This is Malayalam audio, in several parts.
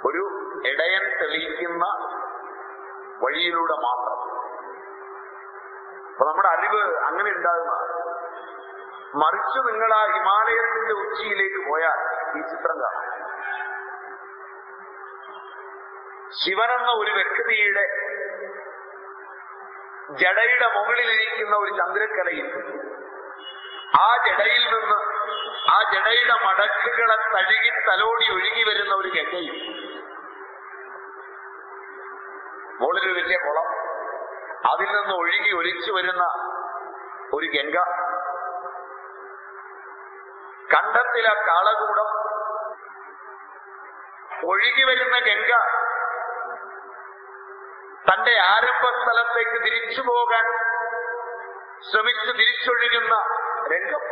ഒരു ഇടയൻ തെളിയിക്കുന്ന വഴിയിലൂടെ മാത്രം അപ്പൊ നമ്മുടെ അറിവ് അങ്ങനെ ഉണ്ടാകുന്ന മറിച്ച് നിങ്ങൾ ആ ഹിമാലയത്തിന്റെ ഉച്ചിയിലേക്ക് പോയാൽ ഈ ചിത്രം കാണാം ശിവനെന്ന ഒരു വ്യക്തിയുടെ ജടയുടെ മുകളിലിരിക്കുന്ന ഒരു ചന്ദ്രക്കലയിൽ ആ ജടയിൽ നിന്ന് ആ ജടയുടെ മടക്കുകളെ തഴുകി തലോടി ഒഴുകി വരുന്ന ഒരു ഗംഗയും മുകളിലൊരു വലിയ കുളം അതിൽ നിന്ന് ഒഴുകി ഒലിച്ചു വരുന്ന ഒരു ഗംഗ കണ്ടത്തിലെ കാളകൂടം ഒഴുകി വരുന്ന ഗംഗ തന്റെ ആരംഭ സ്ഥലത്തേക്ക് തിരിച്ചു പോകാൻ ശ്രമിച്ച് തിരിച്ചൊഴുകുന്ന രംഗം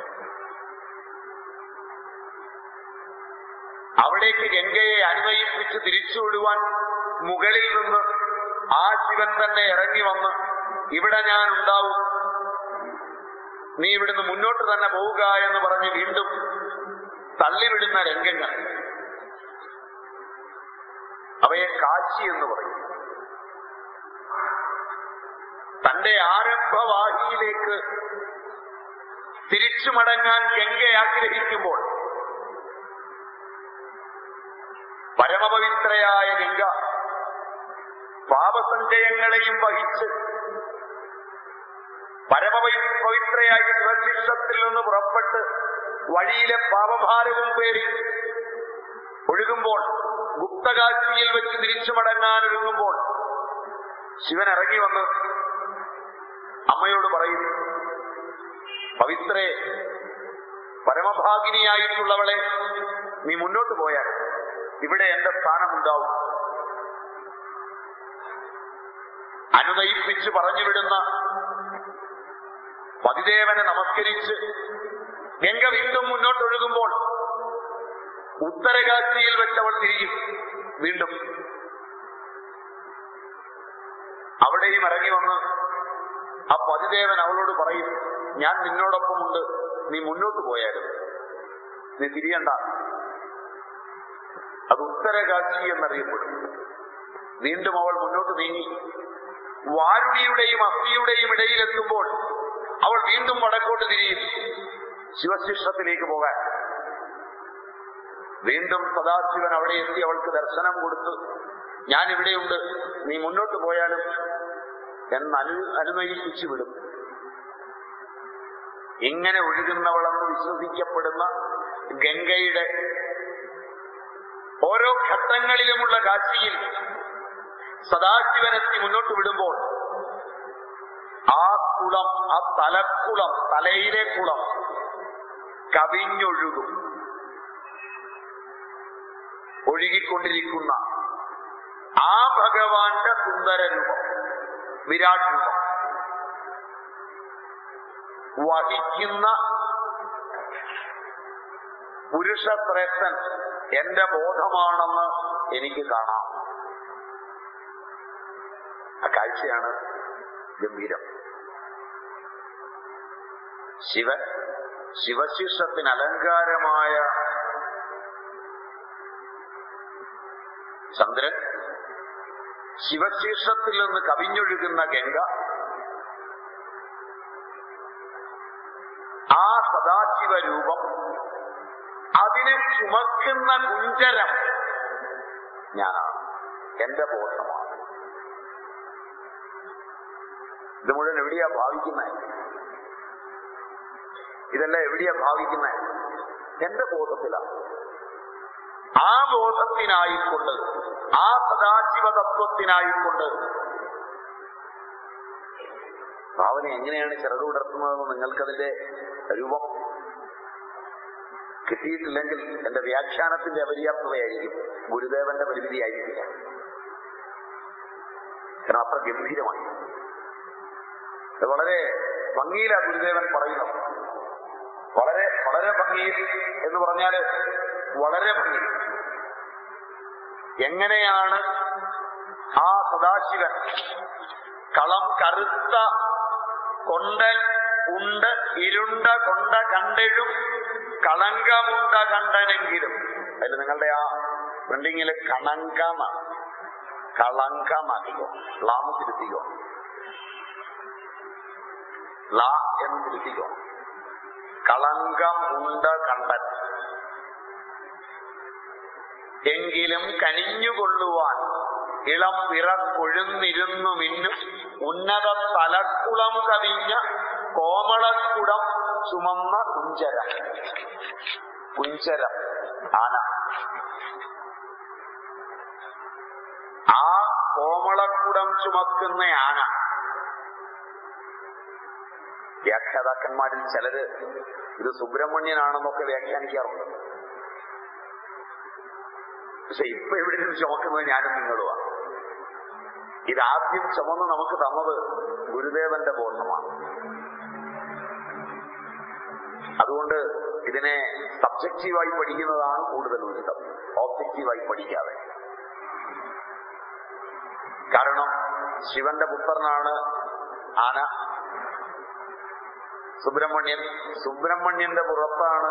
അവിടേക്ക് ഗംഗയെ അനുനയിപ്പിച്ച് തിരിച്ചുവിടുവാൻ മുകളിൽ നിന്ന് ആ ശിവൻ തന്നെ ഇറങ്ങി വന്ന് ഇവിടെ ഞാൻ ഉണ്ടാവും നീ ഇവിടുന്ന് മുന്നോട്ട് തന്നെ പോവുക എന്ന് പറഞ്ഞ് വീണ്ടും തള്ളിവിടുന്ന രംഗങ്ങൾ അവയെ കാശി എന്ന് പറയും തന്റെ ആരംഭവാഹിയിലേക്ക് തിരിച്ചു മടങ്ങാൻ ഗംഗ ആഗ്രഹിക്കുമ്പോൾ പരമപവിത്രയായ ഗംഗ പാപസഞ്ചയങ്ങളെയും വഹിച്ച് പരമപവിത്രയായ ശിവശിക്ഷത്തിൽ നിന്ന് പുറപ്പെട്ട് വഴിയിലെ പാപഭാരവും പേറി ഒഴുകുമ്പോൾ ഗുപ്തകാശിയിൽ വെച്ച് തിരിച്ചു മടങ്ങാൻ ഒരുങ്ങുമ്പോൾ ശിവൻ ഇറങ്ങി വന്ന് അമ്മയോട് പറയും പവിത്രേ പരമഭാഗിനിയായിട്ടുള്ളവളെ നീ മുന്നോട്ട് പോയാൽ ഇവിടെ എന്റെ സ്ഥാനമുണ്ടാവും അനുനയിപ്പിച്ച് പറഞ്ഞുവിടുന്ന പതിദേവനെ നമസ്കരിച്ച് ഗംഗ വീണ്ടും മുന്നോട്ടൊഴുകുമ്പോൾ ഉത്തരകാശിയിൽ വെച്ചവൾ തിരിയും വീണ്ടും അവിടെയും ഇറങ്ങി വന്ന് ആ പതിദേവൻ അവളോട് പറയും ഞാൻ നിന്നോടൊപ്പമുണ്ട് നീ മുന്നോട്ട് പോയാലും നീ തിരിയണ്ട അത് ഉത്തരകാശി എന്നറിയപ്പെടും വീണ്ടും അവൾ മുന്നോട്ട് നീങ്ങി വാരുണിയുടെയും അസ്ഥിയുടെയും ഇടയിലെത്തുമ്പോൾ അവൾ വീണ്ടും വടക്കോട്ട് തിരിയും ശിവശിഷ്ടത്തിലേക്ക് പോകാൻ വീണ്ടും സദാശിവൻ അവിടെ എത്തി അവൾക്ക് ദർശനം കൊടുത്ത് ഞാൻ ഇവിടെയുണ്ട് നീ മുന്നോട്ട് പോയാലും എന്ന് അനു അനുനയിപ്പിച്ചു വിടും ഇങ്ങനെ ഒഴുകുന്നവളെന്ന് വിശ്വസിക്കപ്പെടുന്ന ഗംഗയുടെ ഓരോ ഘട്ടങ്ങളിലുമുള്ള കാശിയിൽ സദാശിവനെത്തി മുന്നോട്ട് വിടുമ്പോൾ ആ കുളം ആ തലക്കുളം തലയിലെ കുളം കവിഞ്ഞൊഴുകും ഒഴുകിക്കൊണ്ടിരിക്കുന്ന ആ ഭഗവാന്റെ സുന്ദര രൂപം വിരാട് രൂപം വഹിക്കുന്ന പുരുഷശ്രേഷ്ഠൻ എന്റെ ബോധമാണെന്ന് എനിക്ക് കാണാം ആ കാഴ്ചയാണ് ഗംഭീരം ശിവൻ ശിവശിഷ്ടത്തിന് അലങ്കാരമായ ചന്ദ്രൻ ശിവശീർഷത്തിൽ നിന്ന് കവിഞ്ഞൊഴുകുന്ന ഗംഗ ആ സദാശിവ രൂപം അതിനെ ചുമക്കുന്ന കുഞ്ചരം ഞാനാണ് എന്റെ ബോധമാണ് ഇത് മുഴുവൻ എവിടെയാ ഭാവിക്കുന്നത് ഇതെല്ലാം എവിടെയാ ഭാവിക്കുന്നത് എന്റെ ബോധത്തിലാണ് ആ ബോധത്തിനായിക്കൊണ്ട് ആ സദാശിവ തത്വത്തിനായിക്കൊണ്ട് ഭാവന എങ്ങനെയാണ് ചിറകുവിടർത്തുന്നതെന്ന് നിങ്ങൾക്കതിന്റെ രൂപം കിട്ടിയിട്ടില്ലെങ്കിൽ എന്റെ വ്യാഖ്യാനത്തിന്റെ അപര്യാപ്തതയായിരിക്കും ഗുരുദേവന്റെ പരിമിതിയായിരിക്കില്ല കാരണം അത്ര ഗംഭീരമായി ഇത് വളരെ ഭംഗിയിലാ ഗുരുദേവൻ പറയുന്നത് വളരെ വളരെ ഭംഗിയിൽ എന്ന് പറഞ്ഞാല് വളരെ ഭംഗി എങ്ങനെയാണ് ആ സദാശിവൻ കളം കറുത്ത കൊണ്ടൻ ഉണ്ട് ഇരുണ്ട കൊണ്ട കണ്ടെഴും കളങ്കമുണ്ട കണ്ടനെങ്കിലും അതിൽ നിങ്ങളുടെ ആ പ്രിന്റിങ്ങില് കണങ്ക എന്നാണ് കളങ്ക എന്നാക്കിക്കോ ലാന്ന് തിരുത്തിക്കോ ല എന്ന് തിരുത്തിക്കോ കളങ്കം ഉണ്ട് കണ്ടൻ എങ്കിലും കനിഞ്ഞുകൊള്ളുവാൻ ഇളം പിറ കൊഴുന്നിരുന്നു മിന്നും ഉന്നത തലക്കുളം കവിഞ്ഞ കോമളക്കുടം ചുമന്ന കുഞ്ചര കുഞ്ചരം ആന ആ കോമളക്കുടം ചുമക്കുന്ന ആന വ്യാഖ്യാതാക്കന്മാരിൽ ചിലര് ഇത് സുബ്രഹ്മണ്യനാണെന്നൊക്കെ വ്യാഖ്യാനിക്കാറുണ്ട് പക്ഷെ ഇപ്പൊ ഇവിടെ നിന്ന് ചുമക്കുന്നത് ഞാനും നിങ്ങളുമാണ് ഇതാദ്യം ചുമന്ന് നമുക്ക് തന്നത് ഗുരുദേവന്റെ ബോധമാണ് അതുകൊണ്ട് ഇതിനെ സബ്ജക്റ്റീവായി പഠിക്കുന്നതാണ് കൂടുതൽ ഉചിതം ഓബ്ജക്റ്റീവായി പഠിക്കാതെ കാരണം ശിവന്റെ പുത്രനാണ് ആന സുബ്രഹ്മണ്യൻ സുബ്രഹ്മണ്യന്റെ പുറത്താണ്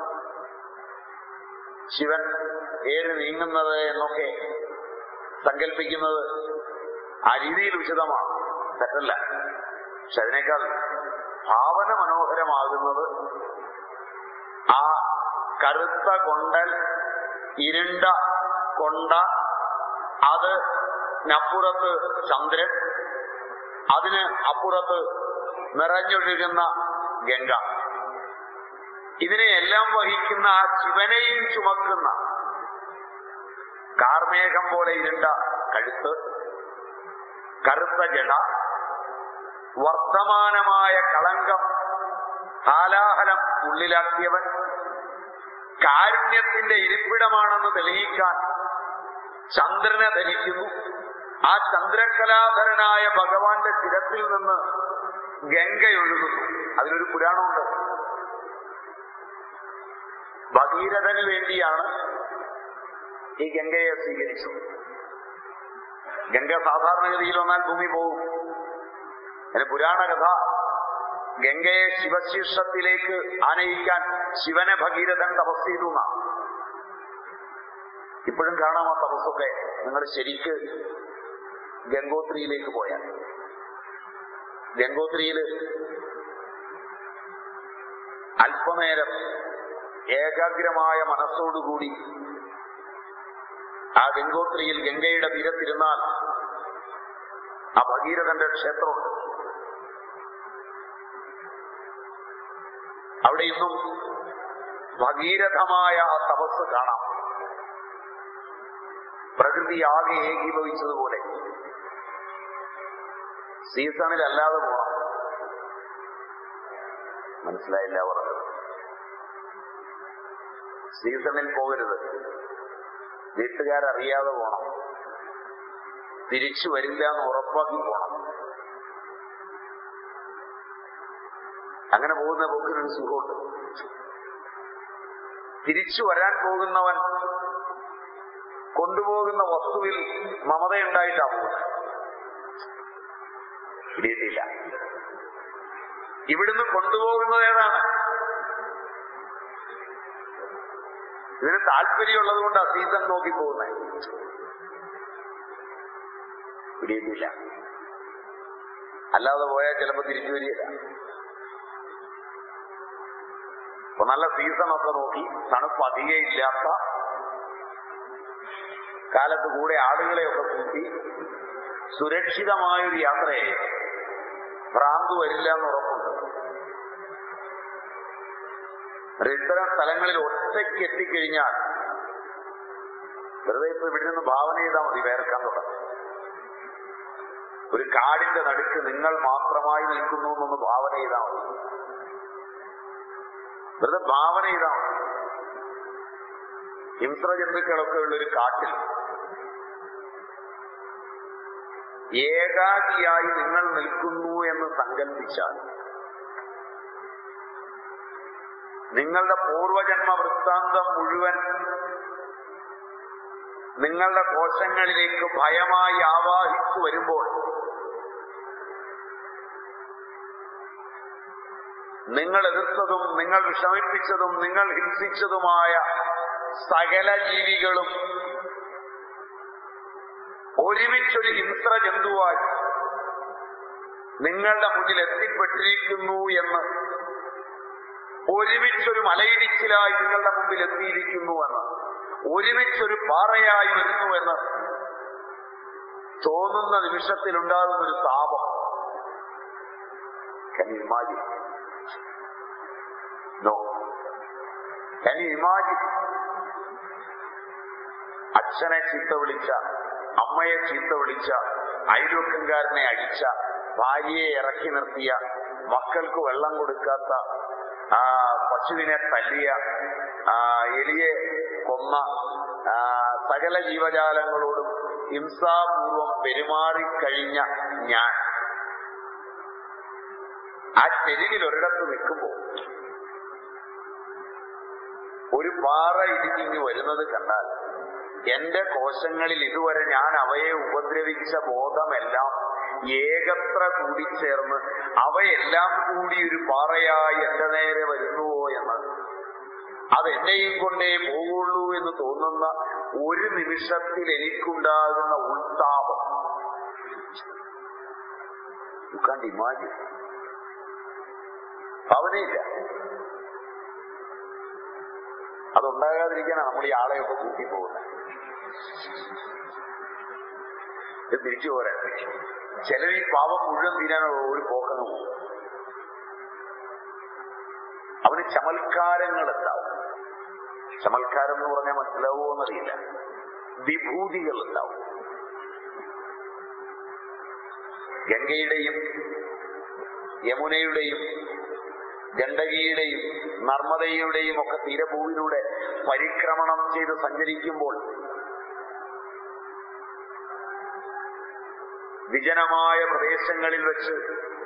ശിവൻ ഏര് നീങ്ങുന്നത് എന്നൊക്കെ സങ്കല്പിക്കുന്നത് ആ രീതിയിൽ ഉചിതമാണ് തെറ്റല്ല പക്ഷെ അതിനേക്കാൾ ഭാവന മനോഹരമാകുന്നത് ആ കറുത്ത കൊണ്ടൽ ഇരുണ്ട കൊണ്ട അത് നപ്പുറത്ത് ചന്ദ്രൻ അതിന് അപ്പുറത്ത് നിറഞ്ഞൊഴുകുന്ന ഗംഗ ഇതിനെയെല്ലാം വഹിക്കുന്ന ആ ശിവനെയും ചുമക്കുന്ന കാർമേഘം പോലെ ഇരുണ്ട കഴുത്ത് കറുത്ത ജട വർത്തമാനമായ കളങ്കം ഹാലാഹലം ഉള്ളിലാക്കിയവൻ കാരുണ്യത്തിന്റെ ഇരിപ്പിടമാണെന്ന് തെളിയിക്കാൻ ചന്ദ്രനെ ധരിക്കുന്നു ആ ചന്ദ്രകലാധരനായ ഭഗവാന്റെ ശിരത്തിൽ നിന്ന് ഗംഗയൊഴുകുന്നു അതിലൊരു പുരാണമുണ്ട് ഭഗീരഥന് വേണ്ടിയാണ് ഈ ഗംഗയെ സ്വീകരിച്ചത് ഗംഗ സാധാരണഗതിയിൽ വന്നാൽ ഭൂമി പോകും അതിന് പുരാണ കഥ ഗംഗയെ ശിവശീർഷത്തിലേക്ക് ആനയിക്കാൻ ശിവനെ ഭഗീരഥൻ തപസ് ചെയ്തു എന്നാണ് ഇപ്പോഴും കാണാം ആ തപസ്സൊക്കെ നിങ്ങൾ ശരിക്ക് ഗംഗോത്രിയിലേക്ക് പോയാൽ ഗംഗോത്രിയില് അല്പനേരം ഏകാഗ്രമായ മനസ്സോടുകൂടി ആ ഗംഗോത്രിയിൽ ഗംഗയുടെ തീരത്തിരുന്നാൽ ആ ഭഗീരഥന്റെ ക്ഷേത്രമുണ്ട് അവിടെ ഇന്നും ഭഗീരഥമായ ആ തപസ് കാണാം പ്രകൃതി ആകെ ഏകീഭവിച്ചതുപോലെ സീസണിലല്ലാതെ പോണം മനസ്സിലായില്ല പറഞ്ഞത് സീസണിൽ പോകരുത് വീട്ടുകാരറിയാതെ പോണം തിരിച്ചു വരില്ല എന്ന് ഉറപ്പാക്കി പോണം അങ്ങനെ പോകുന്ന പോക്കിനൊരു സുഖമുണ്ട് തിരിച്ചു വരാൻ പോകുന്നവൻ കൊണ്ടുപോകുന്ന വസ്തുവിൽ മമതയുണ്ടായിട്ടാ പോകുന്നത് പിടിയിട്ടില്ല ഇവിടുന്ന് കൊണ്ടുപോകുന്നത് ഏതാണ് ഇതിന് താല്പര്യമുള്ളത് കൊണ്ട് ആ സീസൺ നോക്കി പോകുന്നത് പിടിയിട്ടില്ല അല്ലാതെ പോയാൽ ചിലപ്പോ തിരിച്ചു വരികയില്ല അപ്പൊ നല്ല സീസണൊക്കെ നോക്കി തണുപ്പ് അധികം ഇല്ലാത്ത കാലത്ത് കൂടെ ആളുകളെയൊക്കെ കൂട്ടി സുരക്ഷിതമായൊരു യാത്രയെ ഭ്രാന്ത് വരില്ല എന്ന് ഉറപ്പുണ്ട് ഇത്തരം സ്ഥലങ്ങളിൽ ഒറ്റയ്ക്ക് എത്തിക്കഴിഞ്ഞാൽ വെറുതെ ഇപ്പൊ ഇവിടെ നിന്ന് ഭാവന ചെയ്താൽ മതി വേർക്കാൻ തുടങ്ങും ഒരു കാടിന്റെ നടുക്ക് നിങ്ങൾ മാത്രമായി നിൽക്കുന്നു എന്നൊന്ന് ഭാവന ചെയ്താൽ മതി വെറുതെ ഭാവന ചെയ്താൽ മതി ഹിംസ്രജന്തുക്കളൊക്കെ ഉള്ളൊരു കാട്ടിൽ ഏകാകിയായി നിങ്ങൾ നിൽക്കുന്നു എന്ന് സങ്കല്പിച്ചാൽ നിങ്ങളുടെ പൂർവജന്മ വൃത്താന്തം മുഴുവൻ നിങ്ങളുടെ കോശങ്ങളിലേക്ക് ഭയമായി ആവാഹിച്ചു വരുമ്പോൾ നിങ്ങൾ എതിർത്തതും നിങ്ങൾ വിഷമിപ്പിച്ചതും നിങ്ങൾ ഹിംസിച്ചതുമായ സകല ജീവികളും ഒരുമിച്ചൊരു ഹിംസ്ര ജന്തുവായി നിങ്ങളുടെ മുന്നിൽ എത്തിപ്പെട്ടിരിക്കുന്നു എന്ന് ഒരുമിച്ചൊരു മലയിടിച്ചിലായി നിങ്ങളുടെ മുമ്പിൽ എത്തിയിരിക്കുന്നുവെന്ന് ഒരുമിച്ചൊരു പാറയായി വരുന്നുവെന്ന് തോന്നുന്ന നിമിഷത്തിൽ ഉണ്ടാകുന്ന ഒരു താപം Can you imagine? No. Can you imagine? അച്ഛനെ ചീത്ത വിളിച്ച അമ്മയെ ചീത്ത വിളിച്ച അയൽവക്കംകാരനെ അടിച്ച ഭാര്യയെ ഇറക്കി നിർത്തിയ മക്കൾക്ക് വെള്ളം കൊടുക്കാത്ത ആ പശുവിനെ തല്ലിയ ആ എലിയെ കൊന്ന ആ, സകല ജീവജാലങ്ങളോടും ഹിംസാപൂർവം പെരുമാറിക്കഴിഞ്ഞ ഞാൻ ആ ചെരുവിൽ ഒരിടത്ത് നിൽക്കുമ്പോ ഒരു പാറ ഇടിഞ്ഞിങ്ങ് വരുന്നത് കണ്ടാൽ എന്റെ കോശങ്ങളിൽ ഇതുവരെ ഞാൻ അവയെ ഉപദ്രവിച്ച ബോധമെല്ലാം ഏകത്ര കൂടിച്ചേർന്ന് അവയെല്ലാം കൂടി ഒരു പാറയായി എന്റെ നേരെ വരുന്നുവോ എന്ന് അത് എന്നെയും കൊണ്ടേ പോകുള്ളൂ എന്ന് തോന്നുന്ന ഒരു നിമിഷത്തിൽ എനിക്കുണ്ടാകുന്ന ഉൾത്താപം യു കാണ്ട് ഇമാജിൻ ഭാവനയില്ല അതുണ്ടാകാതിരിക്കാനാണ് നമ്മൾ ഈ ആളെയൊക്കെ കൂട്ടി പോകുന്നത് ഇത് തിരിച്ചു പോരാ ചിലർ ഈ പാപം മുഴുവൻ തീരാൻ ഒരു പോക്കങ്ങ് പോകും അവന് ചമൽക്കാരങ്ങൾ ഉണ്ടാവും ചമൽക്കാരം എന്ന് പറഞ്ഞാൽ മനസ്സിലാവുമോ എന്നറിയില്ല വിഭൂതികൾ ഉണ്ടാവും ഗംഗയുടെയും യമുനയുടെയും ഗണ്ഡകിയുടെയും നർമ്മദയുടെയും ഒക്കെ തീരഭൂവിലൂടെ പരിക്രമണം ചെയ്ത് സഞ്ചരിക്കുമ്പോൾ വിജനമായ പ്രദേശങ്ങളിൽ വെച്ച്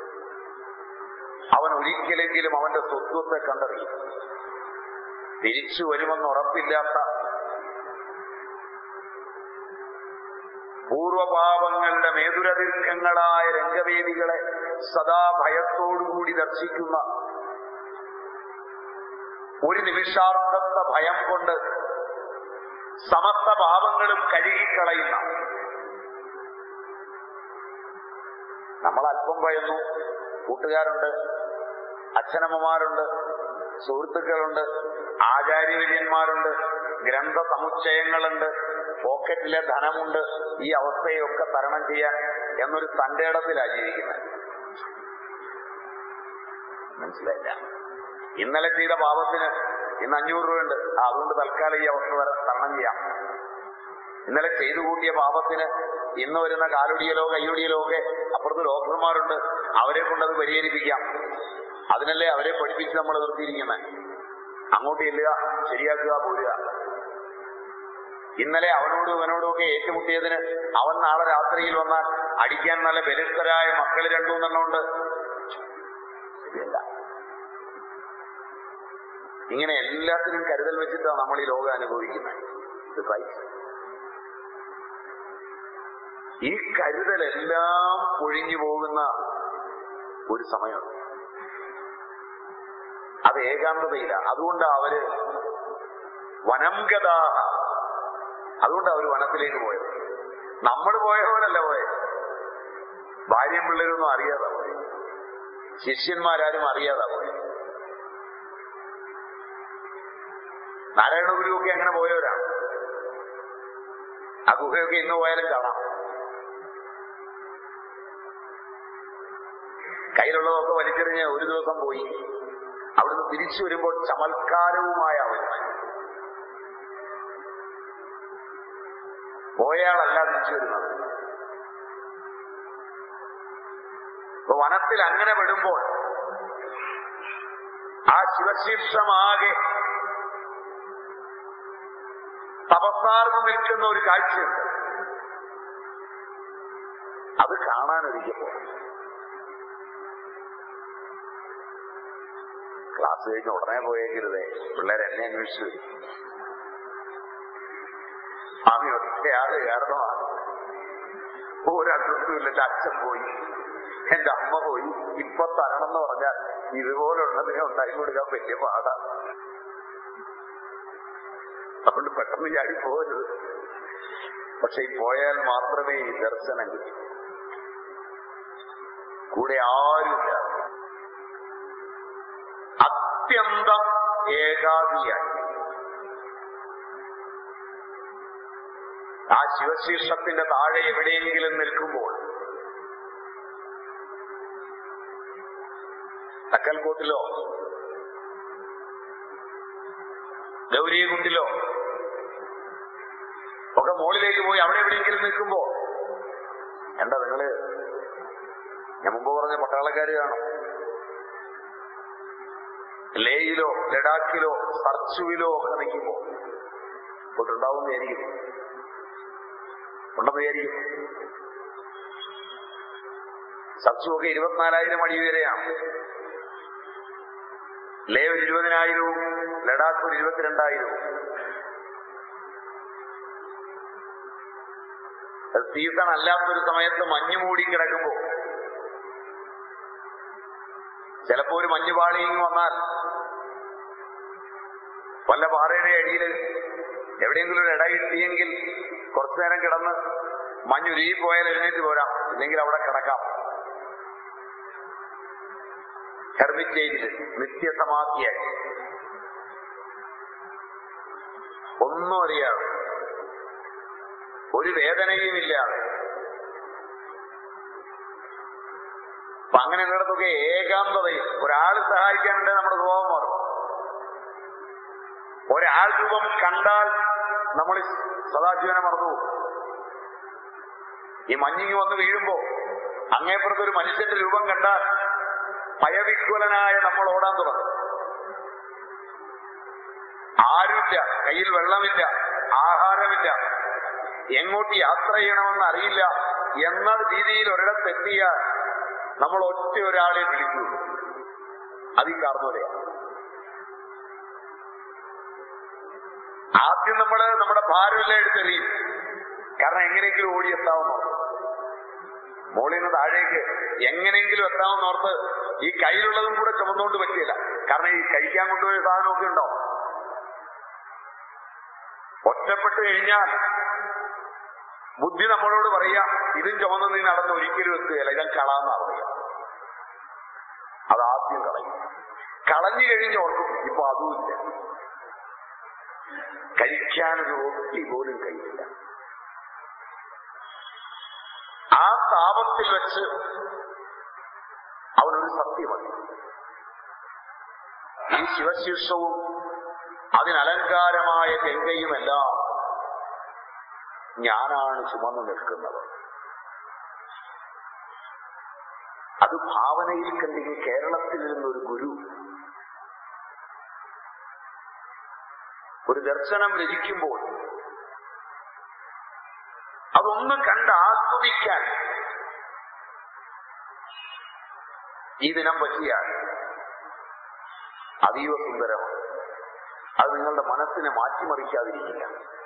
അവൻ ഒരിക്കലെങ്കിലും അവന്റെ സ്വത്വത്തെ കണ്ടറിയും തിരിച്ചു വരുമെന്ന് ഉറപ്പില്ലാത്ത പൂർവപാപങ്ങളുടെ മേതുരദീർഘങ്ങളായ രംഗവേദികളെ സദാ ഭയത്തോടുകൂടി ദർശിക്കുന്ന ഒരു നിമിഷാർത്ഥത്തെ ഭയം കൊണ്ട് സമസ്ത പാപങ്ങളും കഴുകിക്കളയുന്ന നമ്മൾ അല്പം ഭയന്നു കൂട്ടുകാരുണ്ട് അച്ഛനമ്മമാരുണ്ട് സുഹൃത്തുക്കളുണ്ട് ആചാര്യവര്യന്മാരുണ്ട് ഗ്രന്ഥ സമുച്ചയങ്ങളുണ്ട് പോക്കറ്റിലെ ധനമുണ്ട് ഈ അവസ്ഥയൊക്കെ തരണം ചെയ്യാൻ എന്നൊരു തന്റെ ഇടത്തിലാണ് ജീവിക്കുന്നത് മനസ്സിലായില്ല ഇന്നലെ ചെയ്ത പാപത്തിന് ഇന്ന് അഞ്ഞൂറ് രൂപയുണ്ട് ആ, അതുകൊണ്ട് തൽക്കാലം ഈ അവസ്ഥ വരെ തരണം ചെയ്യാം ഇന്നലെ ചെയ്തു കൂട്ടിയ പാപത്തിന് ഇന്ന് വരുന്ന കാലൊടിയലോ കൈയൊടിയലോ ഒക്കെ അപ്പുറത്ത് ഡോക്ടർമാരുണ്ട് അവരെ കൊണ്ടത് പരിഹരിപ്പിക്കാം അതിനല്ലേ അവരെ പഠിപ്പിച്ച് നമ്മൾ നിർത്തിയിരിക്കുന്നത് അങ്ങോട്ട് ചെല്ലുക ശരിയാക്കുക പോരുക ഇന്നലെ അവനോടും ഇവനോടും ഒക്കെ ഏറ്റുമുട്ടിയതിന് അവൻ നാളെ രാത്രിയിൽ വന്നാൽ അടിക്കാൻ നല്ല ബലിഷ്ഠരായ മക്കൾ രണ്ടു മൂന്നെണ്ണമുണ്ട് ശരിയല്ല ഇങ്ങനെ എല്ലാത്തിനും കരുതൽ വെച്ചിട്ടാണ് നമ്മൾ ഈ ലോകം അനുഭവിക്കുന്നത് ഇത് ക്രൈസ്റ്റ് ഈ കരുതലെല്ലാം ഒഴിഞ്ഞു പോകുന്ന ഒരു സമയമുണ്ട് അത് ഏകാന്തതയില്ല അതുകൊണ്ട് അവര് വനം ഗതാ അതുകൊണ്ട് അവർ വനത്തിലേക്ക് പോയത് നമ്മൾ പോയ പോലല്ല പോയത് ഭാര്യയും പിള്ളേരൊന്നും അറിയാതെ പോയത് ശിഷ്യന്മാരാരും അറിയാതെ പോയത് നാരായണ ഗുരുവൊക്കെ അങ്ങനെ പോയവരാണ് ആ ഗുഹയൊക്കെ ഇന്ന് പോയാലും കാണാം കയ്യിലുള്ളതൊക്കെ വലിച്ചെറിഞ്ഞ് ഒരു ദിവസം പോയി അവിടുന്ന് തിരിച്ചു വരുമ്പോൾ ചമൽക്കാരവുമായ അവൻ പോയാളല്ല തിരിച്ചു വരുന്നത് അപ്പൊ വനത്തിൽ അങ്ങനെ വിടുമ്പോൾ ആ ശിവശീർഷമാകെ തപസ്സാർന്ന് നിൽക്കുന്ന ഒരു കാഴ്ചയുണ്ട് അത് കാണാനൊരിക്കപ്പോ ക്ലാസ് കഴിഞ്ഞ് ഉടനെ പോയേക്കരുതേ പിള്ളേർ എന്നെ അന്വേഷിച്ചു വരും സ്വാമി ഒറ്റയാള് കാരണമാണ് ഒരഡ്രസ്സും എന്റെ അച്ഛൻ പോയി എന്റെ അമ്മ പോയി ഇപ്പൊ തരണം എന്ന് പറഞ്ഞാൽ ഇതുപോലുള്ളതിനെ ഉണ്ടാക്കി കൊടുക്കാൻ വലിയ പാടാണ് അതുകൊണ്ട് പെട്ടെന്ന് ചാടി പോകരുത് പക്ഷെ ഈ പോയാൽ മാത്രമേ ഈ ദർശനം കിട്ടൂ കൂടെ ആരുമില്ല അത്യന്തം ഏകാദിയായി ആ ശിവശീർഷത്തിന്റെ താഴെ എവിടെയെങ്കിലും നിൽക്കുമ്പോൾ തക്കൽക്കോട്ടിലോ ഗൗരികുണ്ടിലോ ഒക്കെ മുകളിലേക്ക് പോയി അവിടെ എവിടെയെങ്കിലും നിൽക്കുമ്പോ എന്താ നിങ്ങള് ഞാൻ മുമ്പ് പറഞ്ഞ പട്ടാളക്കാര് കാണും ലേയിലോ ലഡാക്കിലോ സർച്ചുവിലോ ഒക്കെ നിൽക്കുമ്പോ ഇപ്പോഴുണ്ടാവും വിചാരിക്കും ഉണ്ടെന്ന് വിചാരിക്കും സർച്ചുമൊക്കെ ഇരുപത്തിനാലായിരം അടി വരെയാണ് ലേ ഒരു ഇരുപതിനായിരവും ലഡാക്ക് ഒരു ഇരുപത്തിരണ്ടായിരവും സീസൺ അല്ലാത്തൊരു സമയത്ത് മഞ്ഞ് മൂടി കിടക്കുമ്പോ ചിലപ്പോ ഒരു മഞ്ഞുപാളിയും വന്നാൽ വല്ല പാറയുടെ അടിയിൽ എവിടെയെങ്കിലും ഒരു ഇട കിട്ടിയെങ്കിൽ കുറച്ചു നേരം കിടന്ന് മഞ്ഞുരുകി പോയാൽ എഴുന്നേറ്റ് പോരാം ഇല്ലെങ്കിൽ അവിടെ കിടക്കാം ഹെർമിറ്റേജില് നിത്യസമാധിയായി ഒന്നും അറിയാതെ ഒരു വേദനയും ഇല്ലാതെ അപ്പൊ അങ്ങനെയുള്ളിടത്തൊക്കെ ഏകാന്തതയും ഒരാൾ സഹായിക്കാനുണ്ട് നമ്മുടെ സ്വഭാവം മാറും ഒരാൾ രൂപം കണ്ടാൽ നമ്മൾ സദാശിവനെ മറന്നു പോകും ഈ മഞ്ഞിങ്ങി വന്ന് വീഴുമ്പോ അങ്ങേപ്പുറത്ത് ഒരു മനുഷ്യന്റെ രൂപം കണ്ടാൽ ഭയവിഹ്വലനായ നമ്മൾ ഓടാൻ തുടങ്ങും ആരുമില്ല കയ്യിൽ വെള്ളമില്ല ആഹാരമില്ല എങ്ങോട്ട് യാത്ര ചെയ്യണമെന്ന് അറിയില്ല എന്ന രീതിയിൽ ഒരിടത്തെത്തിയാൽ നമ്മൾ ഒറ്റ ഒരാളെ വിളിക്കൂ അത് ഈ കാർന്നോലെയാണ് ആദ്യം നമ്മൾ നമ്മുടെ ഭാരമെല്ലാം എടുത്തെറിയും കാരണം എങ്ങനെയെങ്കിലും ഓടിയെത്താവുന്നോ മുകളിൽ നിന്ന് താഴേക്ക് എങ്ങനെയെങ്കിലും എത്താമെന്നോർത്ത് ഈ കയ്യിലുള്ളതും കൂടെ ചുമന്നുകൊണ്ട് പറ്റിയില്ല കാരണം ഈ കഴിക്കാൻ കൊണ്ടുപോയ സാധനമൊക്കെ ഉണ്ടോ ഒറ്റപ്പെട്ട് കഴിഞ്ഞാൽ ബുദ്ധി നമ്മളോട് പറയാം ഇതും ചുമന്ന് നീ നടന്ന് ഒരിക്കലും എത്തുകയില്ല ഇതാ കളാന്നാ പറയാ അതാദ്യം കളയും കളഞ്ഞു കഴിഞ്ഞ് ഓർക്കും ഇപ്പൊ അതുമില്ല കഴിക്കാനൊരു റൊട്ടി പോലും കഴിയില്ല ആ താപത്തിൽ വെച്ച് അവനൊരു സത്യമതി ഈ ശിവശീർഷവും അതിനലങ്കാരമായ ഗംഗയുമെല്ലാം ഞാനാണ് ചുമന്നു നിൽക്കുന്നത് അത് ഭാവനയിൽ കണ്ടെങ്കിൽ കേരളത്തിൽ നിന്നൊരു ഗുരു ഒരു ദർശനം രചിക്കുമ്പോൾ അതൊന്ന് കണ്ട് ആസ്വദിക്കാൻ ഈ ദിനം പറ്റിയാൽ അതീവ സുന്ദരമാണ് അത് നിങ്ങളുടെ മനസ്സിനെ മാറ്റിമറിക്കാതിരിക്കില്ല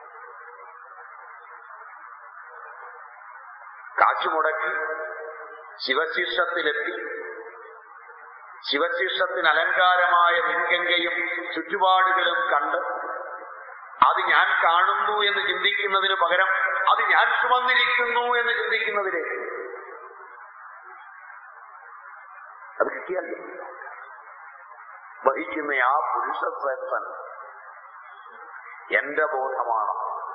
കാശുമുടക്കി ശിവശീർഷത്തിലെത്തി ശിവശീർഷത്തിന് അലങ്കാരമായ പിൻഗംഗയും ചുറ്റുപാടുകളും കണ്ട് അത് ഞാൻ കാണുന്നു എന്ന് ചിന്തിക്കുന്നതിന് പകരം അത് ഞാൻ ചുമന്നിരിക്കുന്നു എന്ന് ചിന്തിക്കുന്നതിന് അത് കിട്ടിയാൽ വഹിക്കുന്ന ആ പുരുഷ ശ്രേഷ്ഠൻ എന്റെ ബോധമാണ്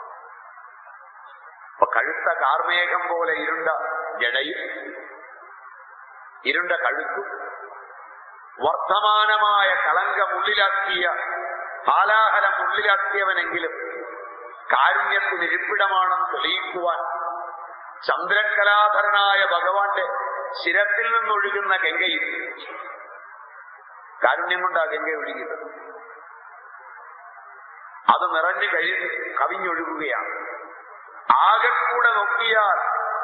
അപ്പൊ കഴുത്ത കാർമേഘം പോലെ ഇരുണ്ട ജടയും ഇരുണ്ട കഴുത്തും വർത്തമാനമായ കളങ്കം ഉള്ളിലാക്കിയ ഹാലാഹലം ഉള്ളിലാക്കിയവനെങ്കിലും കാരുണ്യത്തിന് ഇരിപ്പിടമാണെന്ന് തെളിയിക്കുവാൻ ചന്ദ്രകലാധരനായ ഭഗവാന്റെ ശിരത്തിൽ നിന്നൊഴുകുന്ന ഗംഗയും കാരുണ്യം കൊണ്ടാ ഗംഗ ഒഴുകിയത് അത് നിറഞ്ഞു കഴിഞ്ഞ് കവിഞ്ഞൊഴുകുകയാണ് ആകെക്കൂടെ നോക്കിയാൽ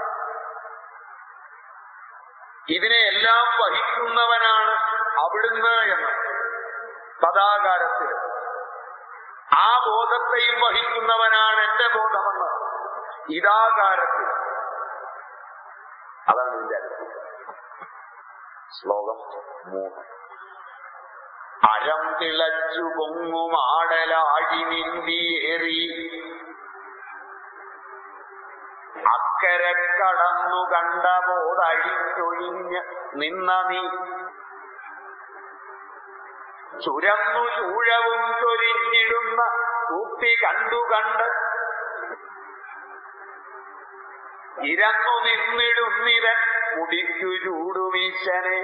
ഇതിനെ എല്ലാം വഹിക്കുന്നവനാണ് അവിടുന്ന് എന്ന് സദാകാലത്തിൽ ആ ബോധത്തെയും വഹിക്കുന്നവനാണ് എന്റെ ബോധമെന്ന് ഇതാകാരത്തിൽ അതാണ് ഇതിന്റെ അർത്ഥം ശ്ലോകം മൂന്ന് അരം തിളച്ചു പൊങ്ങുമാടലാഴി നിന്തിയേറി അക്കരെ കടന്നു കണ്ട ബോധഴിഞ്ഞൊഴിഞ്ഞ് നിന്ന നീ ചുരന്നു ചൂഴവും ചൊരിഞ്ഞിടുന്ന സൂപ്പി കണ്ടു കണ്ട് ഇരന്നു നിന്നിടുന്നിരൻ മുടിക്കു ചൂടുമീശനെ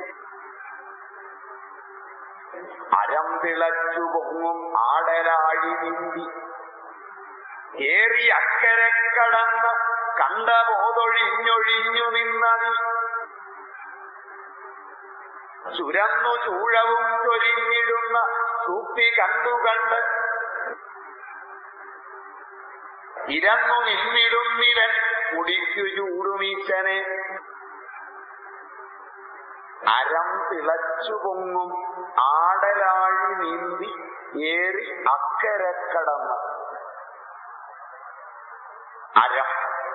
അരം തിളച്ചു പൊങ്ങും ആടലാഴി നീന്തി ഏറി അക്കരെ കടന്ന് കണ്ട ബോധൊഴിഞ്ഞൊഴിഞ്ഞു നിന്നത് ചുരന്നു ചൂഴവും ചൊരിഞ്ഞിടുന്ന സൂപ്പി കണ്ടു കണ്ട് ഇരന്നു നിന്നിടുന്നിരൻ മുടിക്കു ചൂടുമീശനെ അരം തിളച്ചു പൊങ്ങും ആടലാഴി നീന്തി ഏറി അക്കരെ കടന്ന് അരം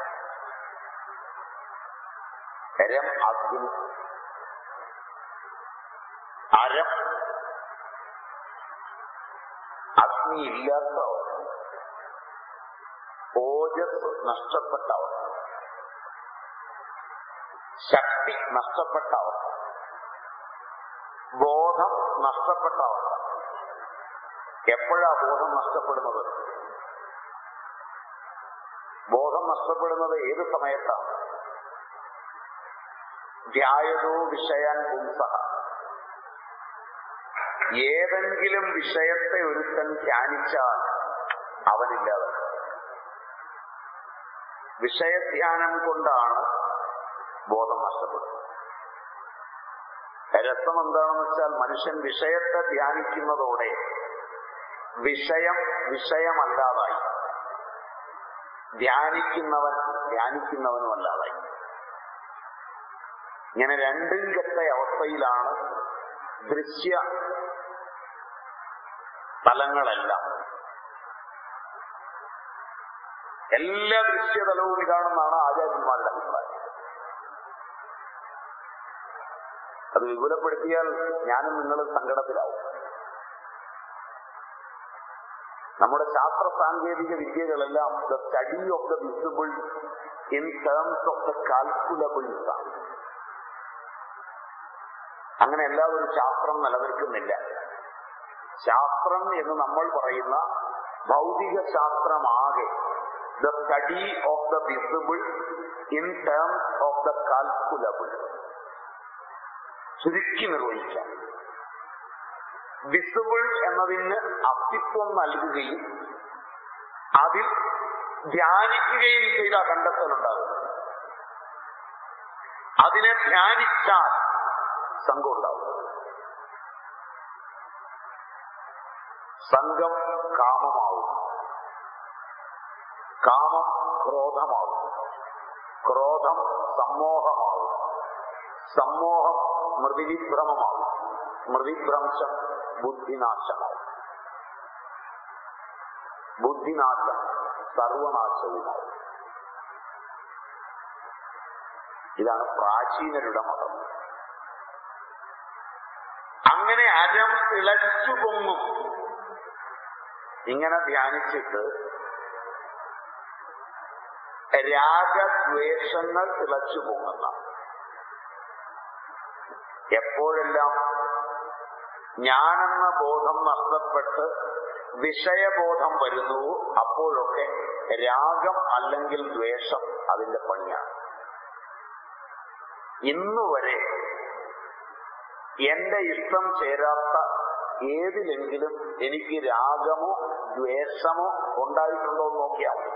രം അഗ്നി അരം അഗ്നി ഇല്ലാത്ത അവസ്ഥ ഓജസ് നഷ്ടപ്പെട്ട അവസ്ഥ ശക്തി നഷ്ടപ്പെട്ട അവസ്ഥ ബോധം നഷ്ടപ്പെട്ട അവസ്ഥ എപ്പോഴാ ബോധം നഷ്ടപ്പെടുന്നത് ബോധം നഷ്ടപ്പെടുന്നത് ഏത് സമയത്താണ് ധ്യായതോ വിഷയാൻ പുംസഹ ഏതെങ്കിലും വിഷയത്തെ ഒരുത്തൻ ധ്യാനിച്ചാൽ അവനില്ലാതെ വിഷയധ്യാനം കൊണ്ടാണ് ബോധം നഷ്ടപ്പെടുന്നത് രസം എന്താണെന്ന് വെച്ചാൽ മനുഷ്യൻ വിഷയത്തെ ധ്യാനിക്കുന്നതോടെ വിഷയം വിഷയമല്ലാതായി ധ്യാനിക്കുന്നവൻ ധ്യാനിക്കുന്നവനും അല്ലാതായി ഇങ്ങനെ രണ്ടും കെട്ട അവസ്ഥയിലാണ് ദൃശ്യ തലങ്ങളെല്ലാം എല്ലാ ദൃശ്യതലവും ഇതാണെന്നാണ് ആചാര്യന്മാരുടെ അഭിപ്രായം അത് വിപുലപ്പെടുത്തിയാൽ ഞാനും നിങ്ങളും സങ്കടത്തിലാവും നമ്മുടെ ശാസ്ത്ര സാങ്കേതിക വിദ്യകളെല്ലാം the study of the visible in terms of the calculables ആണ് അങ്ങനെ എല്ലാവരും ശാസ്ത്രം നിലനിൽക്കുന്നില്ല ശാസ്ത്രം എന്ന് നമ്മൾ പറയുന്ന ഭൗതിക ശാസ്ത്രമാകെ the study of the visible in terms of the calculable ചുരുക്കി നിർവഹിക്കാം വിസിബിൾ എന്നതിന് അസ്തിത്വം നൽകുകയും അതിൽ ധ്യാനിക്കുകയും ചെയ്ത കണ്ടെത്തലുണ്ടാകും അതിനെ ധ്യാനിച്ചാൽ സംഘം ഉണ്ടാവും സംഘം കാമമാവും കാമം ക്രോധമാവും ക്രോധം സമ്മോഹമാവും സമ്മോഹം സ്മൃതിവിഭ്രമമാവും സ്മൃതിഭ്രംശം ബുദ്ധിനാശമാവും ബുദ്ധിനാശം സർവനാശവുമാവും ഇതാണ് പ്രാചീനരുടെ മതം അങ്ങനെ അരം തിളച്ചു പൊങ്ങും ഇങ്ങനെ ധ്യാനിച്ചിട്ട് രാഗദ്വേഷങ്ങൾ തിളച്ചു പൊങ്ങുന്ന എപ്പോഴെല്ലാം ഞാനെന്ന ബോധം നഷ്ടപ്പെട്ട് വിഷയബോധം വരുന്നുവോ അപ്പോഴൊക്കെ രാഗം അല്ലെങ്കിൽ ദ്വേഷം അതിന്റെ പണിയാണ് ഇന്നുവരെ എന്റെ ഇഷ്ടം ചേരാത്ത ഏതിലെങ്കിലും എനിക്ക് രാഗമോ ദ്വേഷമോ ഉണ്ടായിട്ടുണ്ടോ എന്ന് നോക്കിയാൽ മതി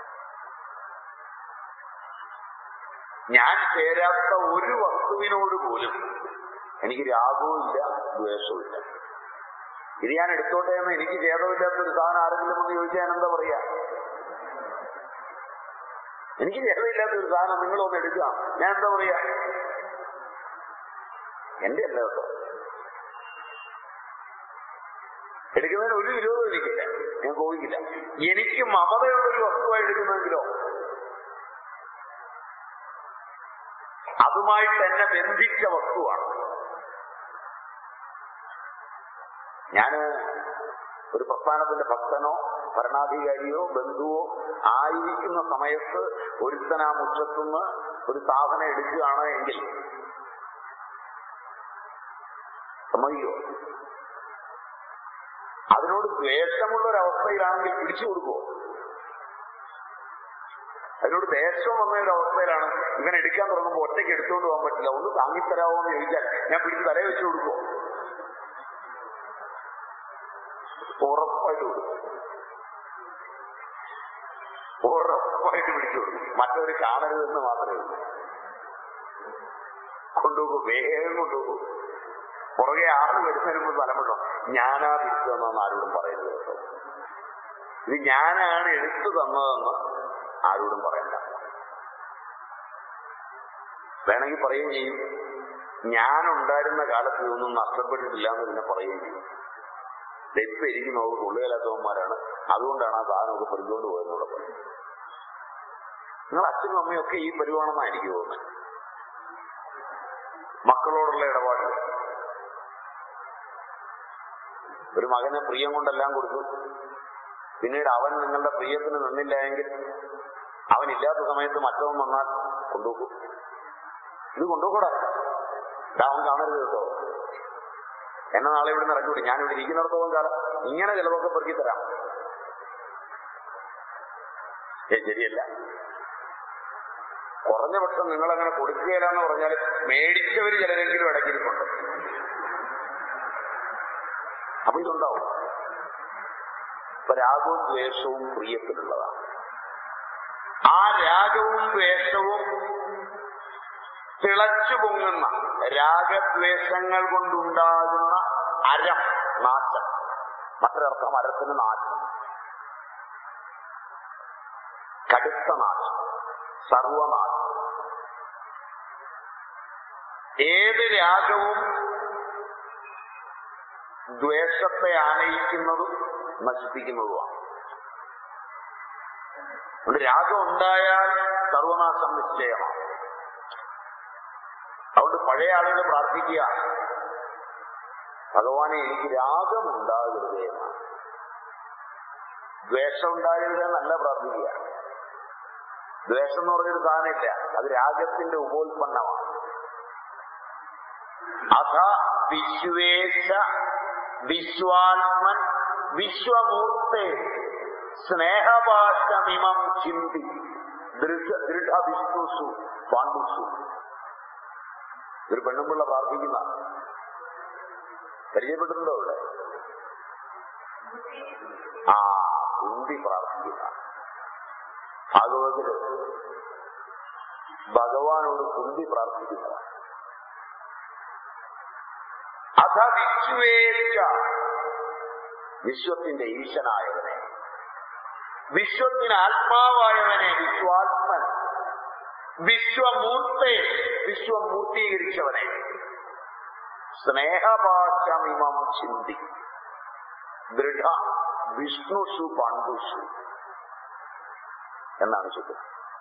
ഞാൻ ചേരാത്ത ഒരു വസ്തുവിനോട് പോലും എനിക്ക് രാഗവും ഇല്ല ദ്വേഷവും ഇല്ല ഇത് ഞാൻ എടുത്തോട്ടെ എന്ന് എനിക്ക് ഛേദമില്ലാത്ത ഒരു സാധനം ആരെങ്കിലും എന്ന് ചോദിച്ചാൽ ഞാൻ എന്താ പറയാ എനിക്ക് ഛേദമില്ലാത്ത ഒരു സാധനം നിങ്ങളൊന്ന് എടുക്കുക ഞാൻ എന്താ പറയാ എന്റെ അല്ല കേട്ടോ എടുക്കുന്നതിന് ഒരു വിരോധം എനിക്കില്ല ഞാൻ കോപിക്കില്ല എനിക്ക് മമതയുള്ള ഒരു വസ്തുവായി എടുക്കുന്നെങ്കിലോ അതുമായിട്ട് എന്നെ ബന്ധിച്ച വസ്തുവാണ് ഞാന് ഒരു പ്രസ്ഥാനത്തിന്റെ ഭക്തനോ ഭരണാധികാരിയോ ബന്ധുവോ ആയിരിക്കുന്ന സമയത്ത് ഒരുത്തൻ ആ മുറ്റത്തുനിന്ന് ഒരു സാധനം എടുക്കുകയാണ് എങ്കിൽ സമ്മതിക്കോ അതിനോട് ദ്വേഷമുള്ള ഒരു അവസ്ഥയിലാണെങ്കിൽ പിടിച്ചു കൊടുക്കുമോ അതിനോട് ദേഷ്യം വന്ന ഒരു അവസ്ഥയിലാണ് ഇവൻ എടുക്കാൻ തുടങ്ങുമ്പോൾ ഒറ്റയ്ക്ക് എടുത്തുകൊണ്ട് പോകാൻ പറ്റില്ല ഒന്ന് താങ്ങിത്തരാമോ എന്ന് ചോദിച്ചാൽ ഞാൻ പിടിച്ച് തലയെ വെച്ച് കൊടുക്കുമോ ഉറപ്പായിട്ട് കൊടുക്കും ഉറപ്പായിട്ട് പിടിച്ചു കൊടുക്കും മറ്റവര് കാണരുതെന്ന് മാത്രമേ ഉള്ളൂ കൊണ്ടുപോകും വേഗം കൊണ്ടുപോകും പുറകെ ആള് വരുന്നതിന് മുമ്പ് തലമുണ്ടോ ഞാനാ തിരിച്ചു തന്നെന്ന് ആരോടും പറയരുത് കേട്ടോ ഇത് ഞാനാണ് എടുത്തു തന്നതെന്ന് ആരോടും പറയണ്ട വേണമെങ്കിൽ പറയുകയും ചെയ്യും ഞാനുണ്ടായിരുന്ന കാലത്ത് ഇതൊന്നും നഷ്ടപ്പെട്ടിട്ടില്ല എന്ന് പിന്നെ പറയുകയും ചെയ്യും ഇപ്പൊ ഇരിക്കുന്നവർ കൊള്ളുകയില്ലാത്തവന്മാരാണ് അതുകൊണ്ടാണ് ആ സാധനമൊക്കെ പിടിച്ചുകൊണ്ട് പോയെന്നൂടെ പറയും നിങ്ങൾ അച്ഛനും അമ്മയും ഒക്കെ ഈ പരിവാണെന്നാണ് എനിക്ക് തോന്നുന്നത് മക്കളോടുള്ള ഇടപാട് ഒരു മകന് പ്രിയം കൊണ്ടെല്ലാം കൊടുത്തു പിന്നീട് അവൻ നിങ്ങളുടെ പ്രിയത്തിന് നിന്നില്ല എങ്കിൽ അവൻ ഇല്ലാത്ത സമയത്ത് മറ്റവൻ വന്നാൽ കൊണ്ടുപോകും ഇത് കൊണ്ടുപോകൂടാ ഇതാ അവൻ കാണരുത് കേട്ടോ എന്നെ നാളെ ഇവിടെ ഇറക്കി വിടും ഞാൻ ഇവിടെ ഇരിക്കുന്നിടത്തോളം കാലം ഇങ്ങനെ ചിലതൊക്കെ പെറുക്കി തരാം ഏ ശരിയല്ല കുറഞ്ഞ പക്ഷം നിങ്ങൾ അങ്ങനെ കൊടുക്കുകയില്ലെന്ന് പറഞ്ഞാൽ മേടിച്ചവര് ചിലരെങ്കിലും ഇടയ്ക്കിരിപ്പുണ്ട് അപ്പൊ ഇതുണ്ടാവും ഇപ്പൊ രാഗവും ദ്വേഷവും പ്രിയത്തിലുള്ളതാണ് ആ രാഗവും ദ്വേഷവും തിളച്ചു പൊങ്ങുന്ന രാഗദ്വേഷങ്ങൾ കൊണ്ടുണ്ടാകുന്ന അരം നാശം മറ്റൊരർത്ഥം അരത്തിന് നാശം കടുത്ത നാശം സർവനാശം ഏത് രാഗവും ദ്വേഷത്തെ ആനയിക്കുന്നതും നശിപ്പിക്കുന്നതുമാണ് അതുകൊണ്ട് രാഗം ഉണ്ടായാൽ സർവനാശം നിശ്ചയമാണ് അതുകൊണ്ട് പഴയ ആളുകൾ പ്രാർത്ഥിക്കുക ഭഗവാനെ എനിക്ക് രാഗം ഉണ്ടാകരുത് എന്നാണ് ദ്വേഷം ഉണ്ടാകരുത് എന്നല്ല പ്രാർത്ഥിക്കുക ദ്വേഷം എന്ന് പറഞ്ഞൊരു സാധനമില്ല അത് രാഗത്തിന്റെ ഉപോത്പന്നമാണ് അഥ വിശ്വേശ വിശ്വാത്മൻ വിശ്വമൂർത്തെ സ്നേഹപാശമിമം ചിന്തി ദൃഢ ദൃഢ വിഷ്ണുസു പാണ്ഡുസു ഒരു പെണ്ണുമ്പിള്ള പ്രാർത്ഥിക്കുന്ന പരിചയപ്പെട്ടിട്ടുണ്ടോ ഇവിടെ ആ കുന്തി പ്രാർത്ഥിക്കുന്ന ഭാഗവതില് ഭഗവാനോട് കുന്തി പ്രാർത്ഥിക്കുന്നതാണ് അഥ വിശ്വേച്ച വിശ്വത്തിന്റെ ഈശനായവനെ വിശ്വത്തിന് ആത്മാവായവനെ വിശ്വാത്മൻ വിശ്വമൂർത്തെ വിശ്വമൂർത്തീകരിച്ചവനെ സ്നേഹപാശമിമം ചിന്തി ദൃഢ വിഷ്ണുഷു പാണ്ഡുഷു എന്നാണ് ചുറ്റും